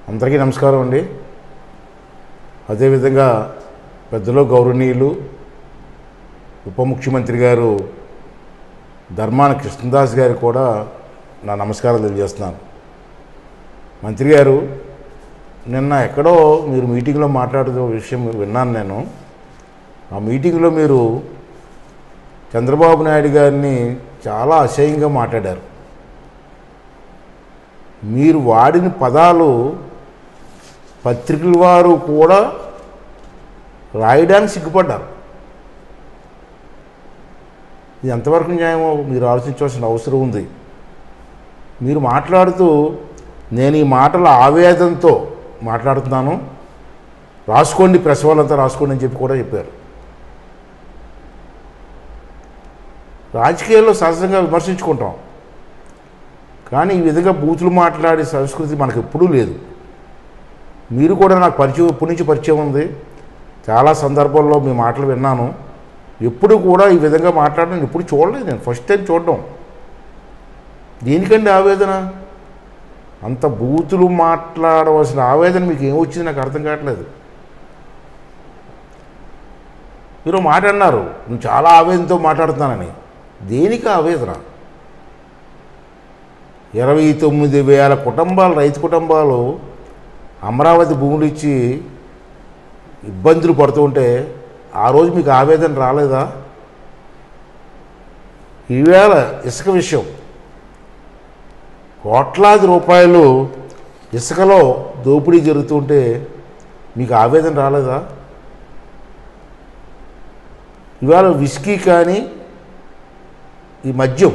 అందరికీ నమస్కారం అండి అదేవిధంగా పెద్దలు గౌరవనీయులు ఉప ముఖ్యమంత్రి గారు ధర్మాన కృష్ణదాస్ గారు కూడా నా నమస్కారం తెలియజేస్తున్నాను మంత్రి గారు నిన్న ఎక్కడో మీరు మీటింగ్లో మాట్లాడుతున్న విషయం విన్నాను నేను ఆ మీటింగ్లో మీరు చంద్రబాబు నాయుడు గారిని చాలా అసహ్యంగా మాట్లాడారు మీరు వాడిన పదాలు పత్రికల వారు కూడా రాయడానికి సిగ్గుపడ్డారు ఇది ఎంతవరకు న్యాయమో మీరు ఆలోచించవలసిన అవసరం ఉంది మీరు మాట్లాడుతూ నేను ఈ మాటల ఆవేదనతో మాట్లాడుతున్నాను రాసుకోండి ప్రెస్ వాళ్ళంతా రాసుకోండి అని చెప్పి కూడా చెప్పారు రాజకీయాల్లో సహజంగా విమర్శించుకుంటాం కానీ ఈ విధంగా బూతులు మాట్లాడే సంస్కృతి మనకు ఎప్పుడూ లేదు మీరు కూడా నాకు పరిచయం ఎప్పటి నుంచి పరిచయం ఉంది చాలా సందర్భాల్లో మీ మాటలు విన్నాను ఎప్పుడు కూడా ఈ విధంగా మాట్లాడడం ఎప్పుడు చూడలేదు నేను ఫస్ట్ టైం చూడడం దేనికండి ఆవేదన అంత బూతులు మాట్లాడవలసిన ఆవేదన మీకు ఏమొచ్చింది నాకు అర్థం కావట్లేదు మీరు మాట అన్నారు నువ్వు చాలా ఆవేదనతో మాట్లాడుతున్నానని దేనికి ఆవేదన ఇరవై తొమ్మిది వేల కుటుంబాలు రైతు కుటుంబాలు అమరావతి భూములు ఇచ్చి ఇబ్బందులు పడుతుంటే ఆ రోజు మీకు ఆవేదన రాలేదా ఈవేళ ఇసుక విషయం కోట్లాది రూపాయలు ఇసుకలో దోపిడీ జరుగుతుంటే మీకు ఆవేదన రాలేదా ఇవాళ విస్కీ కానీ ఈ మద్యం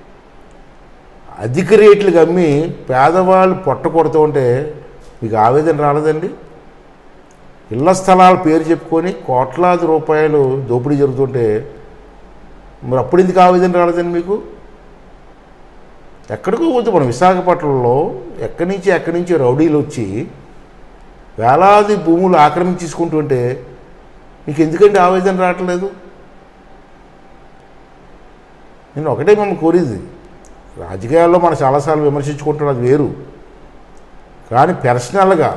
అధిక రేట్లకు అమ్మి పేదవాళ్ళు పొట్ట కొడుతూ ఉంటే మీకు ఆవేదన రాలేదండి ఇళ్ల స్థలాల పేరు చెప్పుకొని కోట్లాది రూపాయలు దోపిడీ జరుగుతుంటే మరి అప్పుడు ఎందుకు ఆవేదన రాలేదండి మీకు ఎక్కడికో పోతే మనం విశాఖపట్నంలో ఎక్కడి నుంచి ఎక్కడి నుంచి రౌడీలు వచ్చి వేలాది భూములు ఆక్రమించేసుకుంటుంటే మీకు ఎందుకంటే ఆవేదన రావట్లేదు నేను ఒకటే మిమ్మల్ని కోరేది రాజకీయాల్లో మనం చాలాసార్లు విమర్శించుకుంటున్నాం అది వేరు కానీ పర్సనల్గా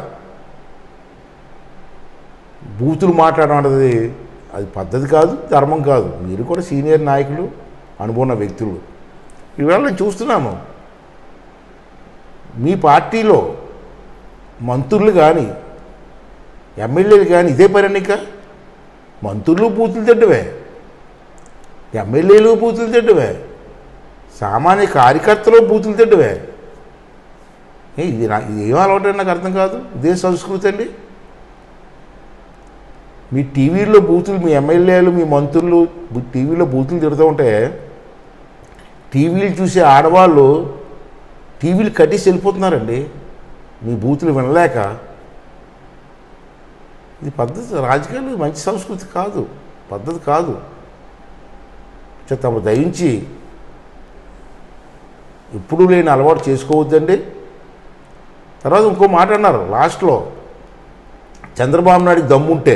బూతులు మాట్లాడడం అనేది అది పద్ధతి కాదు ధర్మం కాదు మీరు కూడా సీనియర్ నాయకులు అనుకున్న వ్యక్తులు ఈవేళ నేను చూస్తున్నాను మీ పార్టీలో మంత్రులు కానీ ఎమ్మెల్యేలు కానీ ఇదే పరిణిక మంత్రులు బూతులు తిట్టవే ఎమ్మెల్యేలు బూతులు తిట్టవే సామాన్య కార్యకర్తలు బూతులు తిట్టవే ఏ, ఇది నా ఇది ఏం అలవాటు నాకు అర్థం కాదు ఇదే సంస్కృతి అండి మీ టీవీలో బూతులు మీ ఎమ్మెల్యేలు మీ మంత్రులు బు- టీవీలో బూతులు తిడుతూ ఉంటే టీవీలు చూసే ఆడవాళ్ళు టీవీలు కట్టేసి వెళ్ళిపోతున్నారండి మీ బూతులు వినలేక ఇది పద్ధతి రాజకీయాలు మంచి సంస్కృతి కాదు పద్ధతి కాదు చ తమ దయించి ఎప్పుడూ లేని అలవాటు చేసుకోవద్దండి తర్వాత ఇంకో మాట అన్నారు లాస్ట్లో చంద్రబాబు నాయుడికి దమ్ముంటే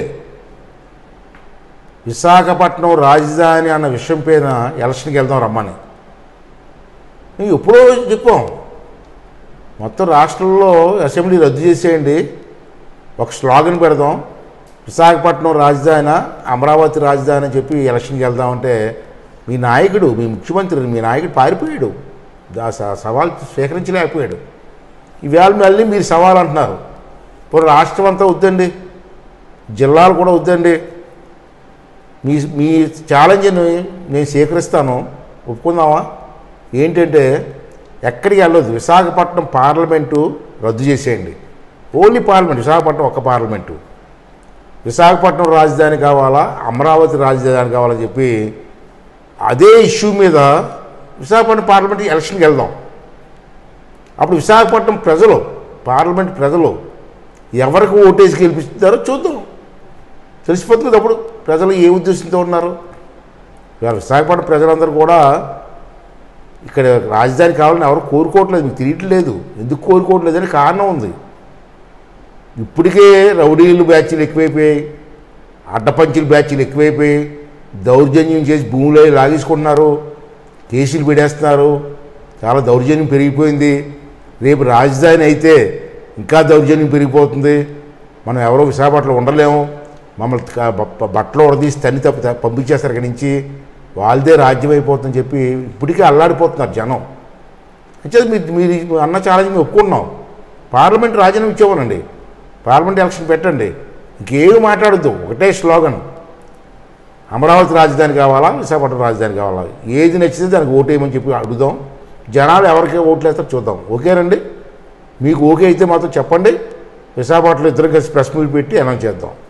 విశాఖపట్నం రాజధాని అన్న విషయం పైన ఎలక్షన్కి వెళ్దాం రమ్మని మేము ఎప్పుడో చెప్పాం మొత్తం రాష్ట్రంలో అసెంబ్లీ రద్దు చేసేయండి ఒక స్లోగన్ పెడదాం విశాఖపట్నం రాజధాని అమరావతి రాజధాని అని చెప్పి ఎలక్షన్కి వెళ్దామంటే మీ నాయకుడు మీ ముఖ్యమంత్రి మీ నాయకుడు పారిపోయాడు ఆ స- సవాల్ స్వీకరించలేకపోయాడు ఈవేళ మళ్ళీ మీరు సవాల్ అంటున్నారు ఇప్పుడు రాష్ట్రం అంతా వద్దండి జిల్లాలు కూడా వద్దండి మీ మీ ఛాలెంజ్ని నేను స్వీకరిస్తాను ఒప్పుకుందామా ఏంటంటే ఎక్కడికి వెళ్ళొద్దు విశాఖపట్నం పార్లమెంటు రద్దు చేసేయండి ఓన్లీ పార్లమెంట్ విశాఖపట్నం ఒక్క పార్లమెంటు విశాఖపట్నం రాజధాని కావాలా అమరావతి రాజధాని కావాలని చెప్పి అదే ఇష్యూ మీద విశాఖపట్నం పార్లమెంట్ ఎలక్షన్కి వెళ్దాం అప్పుడు విశాఖపట్నం ప్రజలు పార్లమెంట్ ప్రజలు ఎవరికి ఓటేసి గెలిపిస్తారో చూద్దాం తెలిసిపోతుంది అప్పుడు ప్రజలు ఏ ఉద్దేశంతో ఉన్నారు ఇవాళ విశాఖపట్నం ప్రజలందరూ కూడా ఇక్కడ రాజధాని కావాలని ఎవరు కోరుకోవట్లేదు మీకు తెలియట్లేదు ఎందుకు కోరుకోవట్లేదు అని కారణం ఉంది ఇప్పటికే రౌడీలు బ్యాచ్లు ఎక్కువైపోయాయి అడ్డపంచుల బ్యాచ్లు ఎక్కువైపోయి దౌర్జన్యం చేసి భూములు అవి లాగేసుకుంటున్నారు కేసులు పెడేస్తున్నారు చాలా దౌర్జన్యం పెరిగిపోయింది రేపు రాజధాని అయితే ఇంకా దౌర్జన్యం పెరిగిపోతుంది మనం ఎవరో విశాఖపట్నంలో ఉండలేము మమ్మల్ని క- బ- బట్టలు ఉడదీసి తన్ని తప్పి త- పంపించేస్తారు ఇక్కడి నుంచి వాళ్ళదే రాజ్యం అయిపోతుందని చెప్పి ఇప్పటికే అల్లాడిపోతున్నారు జనం అంటే మీరు మీరు అన్న ఛాలెంజ్ మేము ఒప్పుకున్నాం పార్లమెంట్ రాజీనామా ఇచ్చేవానండి పార్లమెంట్ ఎలక్షన్ పెట్టండి ఇంకేమి మాట్లాడద్దు ఒకటే స్లోగన్ అమరావతి రాజధాని కావాలా విశాఖపట్నం రాజధాని కావాలా ఏది నచ్చితే దానికి ఓటేయమని చెప్పి అడుగుదాం జనాలు ఎవరికి ఓట్లు వేస్తారో చూద్దాం ఓకేనండి మీకు ఓకే అయితే మాత్రం చెప్పండి విశాఖపట్నంలో ఇద్దరు కలిసి ప్రెస్ మీట్ పెట్టి అనౌన్స్ చేద్దాం